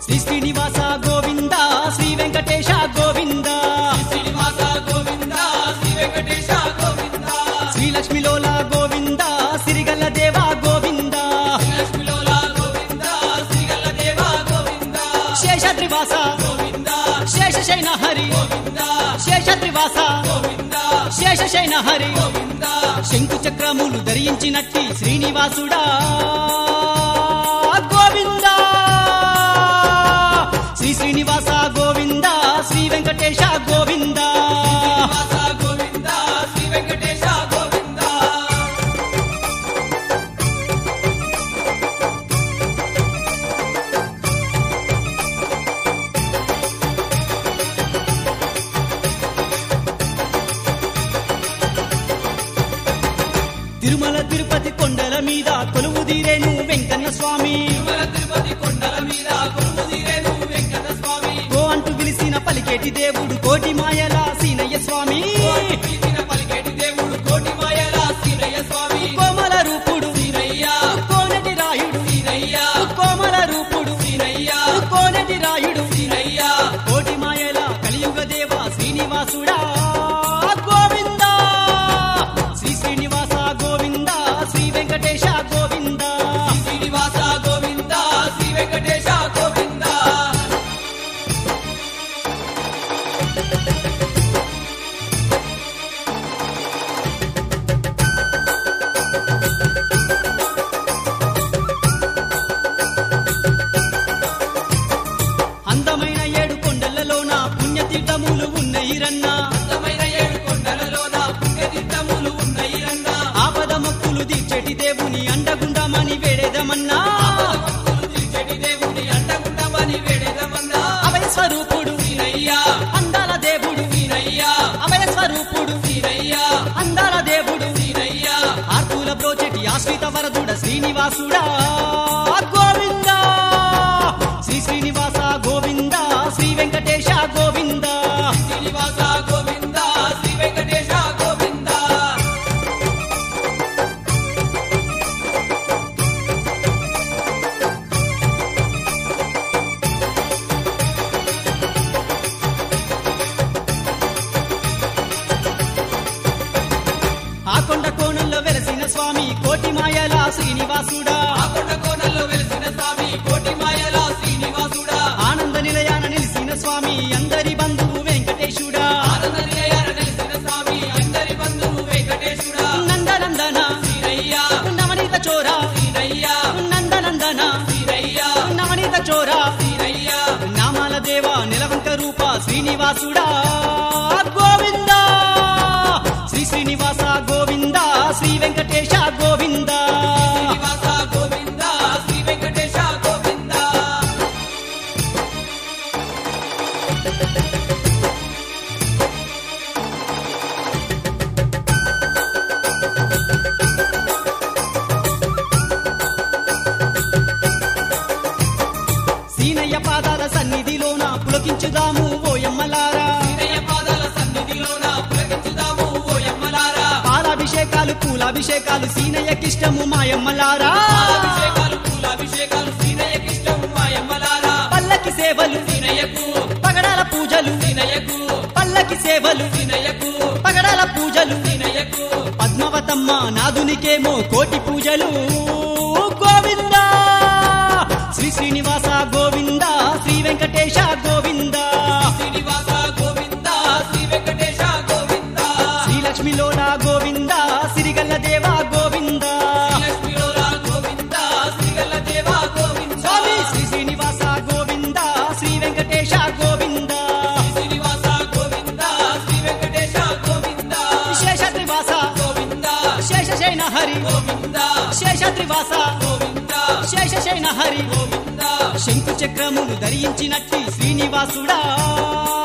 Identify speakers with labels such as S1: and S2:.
S1: శ్రీ శ్రీనివాస గోవింద శ్రీ వెంకటేశ గోవింద
S2: శ్రీనివాస గోవింద శ్రీ వెంకటేశ గోవింద
S1: శ్రీ లక్ష్మిలోల గోవింద సిరిగల్ల దేవ గోవింద
S2: లక్ష్మిలోల గోవింద శ్రీగల్ల దేవ గోవింద
S1: శేషద్రివాస
S2: గోవింద
S1: శేషశైన హరి
S2: గోవింద
S1: శేషద్రివాస
S2: గోవింద
S1: శేషశైన హరి
S2: గోవింద
S1: శంకు చక్రములు ధరించినట్టి శ్రీనివాసుడా గోవింద శ్రీ శ్రీనివాస గోవింద శ్రీ వెంకటేశ గోవింద
S2: శ్రీనివాస గోవింద శ్రీ వెంకటేశ గోవింద
S1: తిరుమల తిరుపతి కొండల మీద కొలువు తీరేను వెంకన్న స్వామి
S2: తిరుమల తిరుపతి కొండల మీద కొలువు తీరేను వెంకట స్వామి
S1: గో అంటూ పిలిచిన పలికేటి దేవుడు కోటి మాయల సీనయ్య స్వామి
S2: పిలిచిన పలికేటి దేవుడు కోటి మాయల సీనయ్య స్వామి
S1: కోమల రూపుడు
S2: సీనయ్య
S1: కోనటి రాయుడు
S2: సీనయ్య
S1: కోమల రూపుడు
S2: సీనయ్య
S1: కోనటి రాయుడు
S2: సీనయ్య
S1: కోటి మాయల కలియుగ దేవ శ్రీనివాసుడా గోవింద శ్రీ శ్రీనివాస గోవింద శ్రీ వెంకటేశ గోవింద
S2: శ్రీనివాస గోవింద శ్రీ వెంకటేశ గోవింద
S1: అందమైన ఏడు కొండలలోన పుణ్యతీర్థములు ఉన్నాయి రన్నా
S2: అందమైన ఏడు కొండలలోన పుణ్యతీర్థములు ఉన్నాయి రంగా
S1: ఆపద మొక్కులు తీర్చేటి దేవుని అండగుండమని వేడేదమన్నా
S2: భక్తులు తీర్చెడి దేవుని అండగుండమని వేడెదమన్నా
S1: అభయ స్వరూపుడు
S2: సీనయ్య
S1: అందాల దేవుడు
S2: సీనయ్య
S1: అభయ స్వరూపుడు
S2: సీనయ్య
S1: అందాల దేవుడు
S2: సీనయ్య
S1: ఆర్తుల బ్రోచెటి ఆశ్రిత వరదుడ శ్రీనివాసుడా గోవింద శ్రీ శ్రీనివాస గోవింద శ్రీ వెంకటేశ గోవింద
S2: శ్రీనివాస గోవింద శ్రీ వెంకటేశ గోవింద
S1: ఆ కొండ కోణంలో వెలసిన స్వామి కోటి మాయల శ్రీనివాసుడా
S2: ఆ కొండ కోణంలో వెలిసిన స్వామి కోటి మాయల శ్రీనివాసుడా
S1: ఆనంద నిలయాన నిలిసిన స్వామి అందరి బంధువు వెంకటేశుడా
S2: ఆనంద నిలయాన నిలిసిన స్వామి అందరి బంధువు వెంకటేశుడా
S1: నందనందన
S2: సీనయ్య
S1: నవనీత చోర
S2: సీనయ్య
S1: నందనందన
S2: సీనయ్య
S1: నవనీత చోర
S2: సీనయ్య
S1: నామాల దేవ నిలవంక రూప శ్రీనివాసుడా గోవింద శ్రీ శ్రీనివాస గోవింద శ్రీ వెంకటేశ గోవింద
S2: శ్రీనివాస గోవింద శ్రీ వెంకటేశ గోవింద
S1: సీనయ్య పాదాల సన్నిధిలోన పులకించుదాము ఓయమ్మలారా
S2: సీనయ్య పాదాల సన్నిధిలోన పులకించుదాము ఓ యమ్మలారా
S1: పాలాభిషేకాలు పూలాభిషేకాలు సీనయ్యకిష్టము మాయమ్మలారా
S2: అభిషేకాలు పూలాభిషేకాలు సీనయ్యకిష్టం మా యమ్మలారా
S1: పల్లకి సేవలు
S2: సీనయ్యకు
S1: పగడాల పూజలు
S2: సీనయ్యకు
S1: పల్లకి సేవలు
S2: సీనయ్యకు
S1: పగడాల పూజలు
S2: సీనయ్యకు
S1: పద్మవతమ్మ నాదునికేమో కోటి పూజలు గోవింద శ్రీ శ్రీనివాస గోవింద శ్రీ వెంకటేశ గోవింద
S2: శ్రీనివాస గోవింద శ్రీ వెంకటేశ గోవింద
S1: శ్రీ లక్ష్మిలోన గోవింద సిరిగల్ల దేవ గోవింద
S2: లక్ష్మీలోల గోవింద శ్రీగల్ల దేవ గోవింద
S1: స్వామి శ్రీ శ్రీనివాస గోవింద శ్రీ వెంకటేశ గోవింద
S2: శ్రీనివాస గోవింద శ్రీ వెంకటేశ గోవింద
S1: శేషత్రివాస
S2: గోవింద
S1: శేషశైన హరి
S2: గోవింద
S1: శేషత్రివాస
S2: గోవింద
S1: శేషశైన హరి
S2: గోవింద
S1: శంకు చక్రములు ధరించినట్టి శ్రీనివాసుడా